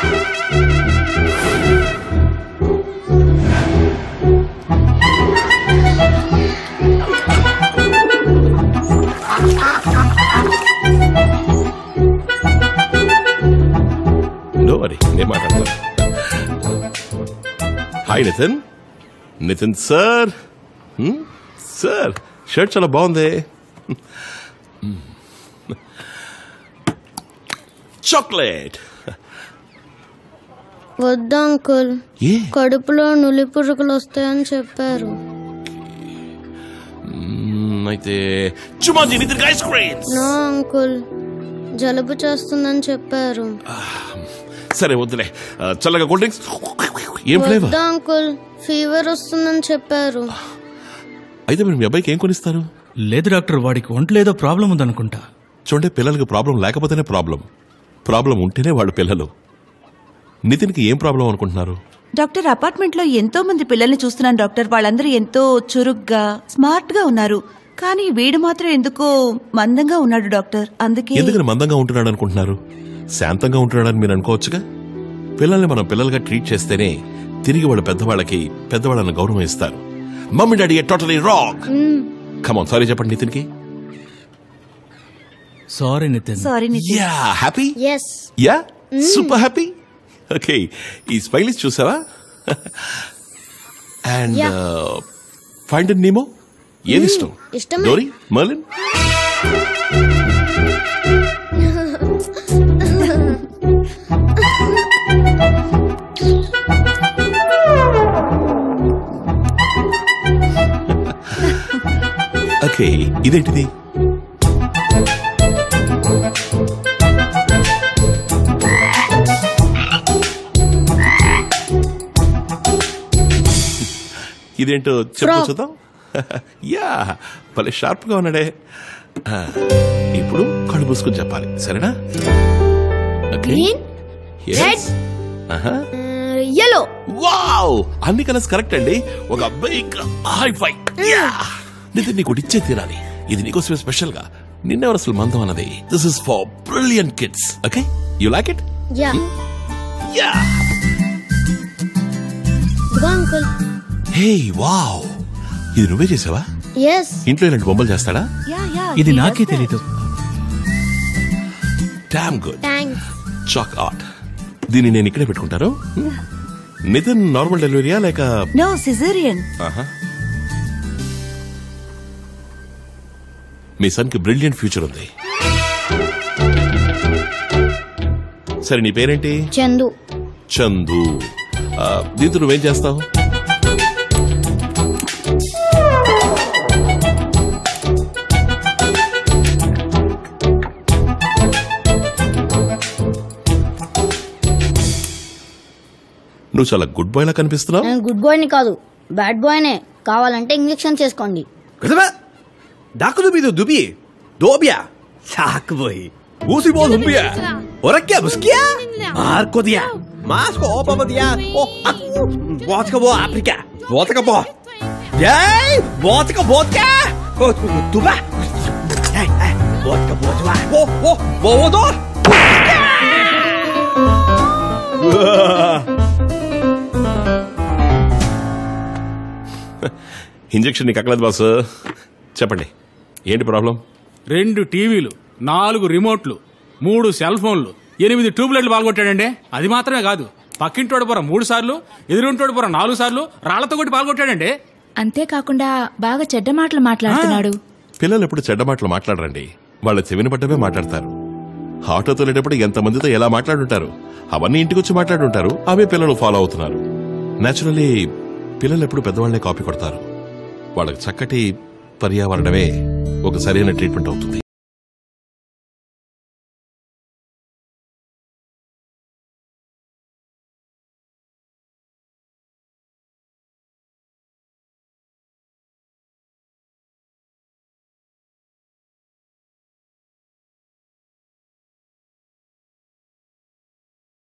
No worry నేను మాట్లాడతాను hi Nitin Nitin sir sir shirt చాలా బాగుంది చాక్లెట్ వద్దు అంకుల్ ఏ కడుపులో నులి పురుగులు వస్తాయని చెప్పారు మ్మ్, అయితే చుమాజీ Nitin ice cream no uncle జలుబు చేస్తుందని చెప్పారు సరే వద్దులే ఆ, చల్లగా కూల్ డ్రింక్స్ ఏం ఫ్లేవర్ వద్దు అంకుల్ ఫీవర్ వస్తుందని చెప్పారు అయితే మీరు మీ అబ్బాయికి ఏం కొనిస్తారు లేదు డాక్టర్ వాడికి ఒంట్లో ఏదో ప్రాబ్లం ఉందనుకుంటా చూడండి పిల్లలకి ప్రాబ్లం లేకపోతేనే ప్రాబ్లం ప్రాబ్లం ఉంటేనే వాళ్ళు పిల్లలు నితిన్కి ఏం ప్రాబ్లం అనుకుంటున్నారు డాక్టర్ అపార్ట్మెంట్ లో ఎంతో మంది పిల్లల్ని చూస్తున్నాను డాక్టర్ వాళ్ళందరూ ఎంతో చురుగ్గా స్మార్ట్ గా ఉన్నారు కానీ వీడు మాత్రం ఎందుకో మందంగా ఉన్నాడు డాక్టర్ అందుకే ఎందుకని మందంగా ఉంటున్నాడు అనుకుంటున్నారు శాంతంగా ఉంటున్నాడని మీరు అనుకోవచ్చుగా పిల్లల్ని మనం పిల్లలుగా ట్రీట్ చేస్తేనే తిరిగి వాళ్ళు పెద్దవాళ్ళకి పెద్దవాళ్ళని గౌరవం ఇస్తారు mummy daddy totally wrong come on sorry చెప్పండి నితిన్కి sorry Nitin sorry Nitin ya happy yes ya super happy okay ఈ స్మైలీస్ చూసావా అండ్ Yeah. ఫైండ్ నీమో ఏది ఇష్టం ఇష్టమే. డోరీ మర్లిన్ ఓకే ఇదేంటిది ఇదేంటో చెప్పు Frog. చూద్దాం యా భలే షార్ప్ గా ఉన్నాడే ఆ, ఇప్పుడు కళ్ళు మూసుకొని చెప్పాలి సరేనా ఓకే Green, Yes. ఆహా. ఎల్లో వావ్ అన్ని కలర్స్ కరెక్ట్ అండి ఒక big high five ya Nitin నీకు ఒకటి ఇచ్చే తీరాలి ఇది నీకోసమే స్పెషల్ గా నిన్నెవరు అసలు మందం అన్నది this is for brilliant kids okay you like it ya ya ఇదిగో అంకుల్ హే వావ్ ఇది నువ్వే చేసావా ఎస్ ఇంట్లో ఇలాంటి బొమ్మలు చేస్తాడా యా యా ఇది he నాకే does that. తెలీదు damn good thanks chalk art దీన్ని నేను ఇక్కడే పెట్టుకుంటాను నితిన్ నార్మల్ డెలివరీయా లేక నో సిజేరియన్ ఆహా. మీ సన్కి బ్రిలియంట్ ఫ్యూచర్ ఉంది సరే నీ పేరేంటి చందు చందు ఆ, దీంతో నువ్వేం చేస్తావు నువ్వు చాలా గుడ్ బాయ్ లా కనిపిస్తున్నావు నేను గుడ్ బాయ్ని కాదు బ్యాడ్ బాయ్నే కావాలంటే ఇంజెక్షన్ చేసుకోండి 그다음에 나크두비도 누비 노비야 사크보이 우스보 눈비야 어렵게 무스키야 마르코디야 마스코 오빠버디야 어 아쿠 워트가 뭐 아프리카 워트가 뭐 예이 워트가 뭐까 어 두바 에이 에이 워트가 뭐 좋아 오오 뭐도 ఇంజెక్షన్ నీకు అక్కలేదు బాస్ చెప్పండి ఏంటి ప్రాబ్లం రెండు టీవీలు నాలుగు రిమోట్లు మూడు సెల్ ఫోన్లు ఎనిమిది ట్యూబ్లైట్లు పాల్గొట్టాడండి అది మాత్రమే కాదు పక్కింటోడు పొర మూడు సార్లు ఎదురుంటోడు పొర నాలుగు సార్లు రాళ్లతో కొట్టి పాల్గొట్టాడండి అంతేకాకుండా బాగా చెడ్డ మాటలు మాట్లాడుతున్నాడు పిల్లలు ఎప్పుడు చెడ్డ మాటలు మాట్లాడరండి వాళ్ళ చెవిని పడ్డవే మాట్లాడతారు ఆటోతో వెళ్ళేటప్పుడు ఎంతమందితో ఎలా మాట్లాడుంటారు అవన్నీ ఇంటికి వచ్చి మాట్లాడుంటారు అవే పిల్లలు ఫాలో అవుతున్నారు నేచురలీ పిల్లలు ఎప్పుడు పెద్దవాళ్లే కాపీ కొడతారు వాళ్ళకి చక్కటి పర్యావరణమే ఒక సరైన ట్రీట్మెంట్ అవుతుంది